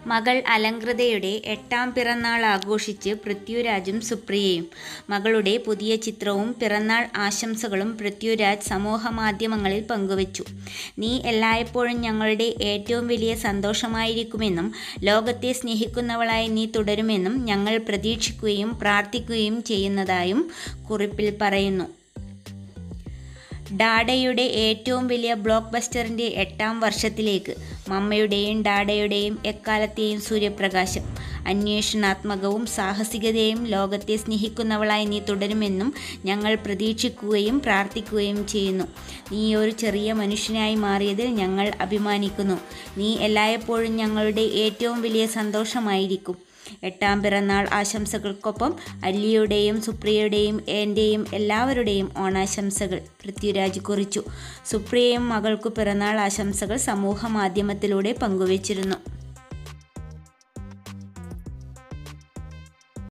മകൾ അലങ്കൃതയുടെ എട്ടാം പിറന്നാൾ ആഘോഷിച്ച് പൃഥ്വിരാജും സുപ്രിയയും മകളുടെ പുതിയ ചിത്രവും പിറന്നാൾ ആശംസകളും പൃഥ്വിരാജ് സമൂഹമാധ്യമങ്ങളിൽ പങ്കുവച്ചു നീ എല്ലായ്പ്പോഴും ഞങ്ങളുടെ ഏറ്റവും വലിയ സന്തോഷമായിരിക്കുമെന്നും ലോകത്തെ സ്നേഹിക്കുന്നവളായി നീ തുടരുമെന്നും ഞങ്ങൾ പ്രതീക്ഷിക്കുകയും പ്രാർത്ഥിക്കുകയും ചെയ്യുന്നതായും കുറിപ്പിൽ പറയുന്നു ഡാഡയുടെ ഏറ്റവും വലിയ ബ്ലോക്ക് ബസ്റ്ററിൻ്റെ എട്ടാം വർഷത്തിലേക്ക് മമ്മയുടെയും ഡാഡയുടെയും എക്കാലത്തെയും സൂര്യപ്രകാശം അന്വേഷണാത്മകവും സാഹസികതയും ലോകത്തെ സ്നേഹിക്കുന്നവളായി നീ തുടരുമെന്നും ഞങ്ങൾ പ്രതീക്ഷിക്കുകയും പ്രാർത്ഥിക്കുകയും ചെയ്യുന്നു നീ ഒരു ചെറിയ മനുഷ്യനായി മാറിയതിൽ ഞങ്ങൾ അഭിമാനിക്കുന്നു നീ എല്ലായ്പ്പോഴും ഞങ്ങളുടെ ഏറ്റവും വലിയ സന്തോഷമായിരിക്കും എട്ടാം പിറന്നാൾ ആശംസകൾക്കൊപ്പം അല്ലിയുടെയും സുപ്രിയയുടെയും എൻ്റെയും എല്ലാവരുടെയും ഓണാശംസകൾ പൃഥ്വിരാജ് കുറിച്ചു സുപ്രിയയും മകൾക്കു പിറന്നാൾ ആശംസകൾ സമൂഹ മാധ്യമത്തിലൂടെ പങ്കുവച്ചിരുന്നു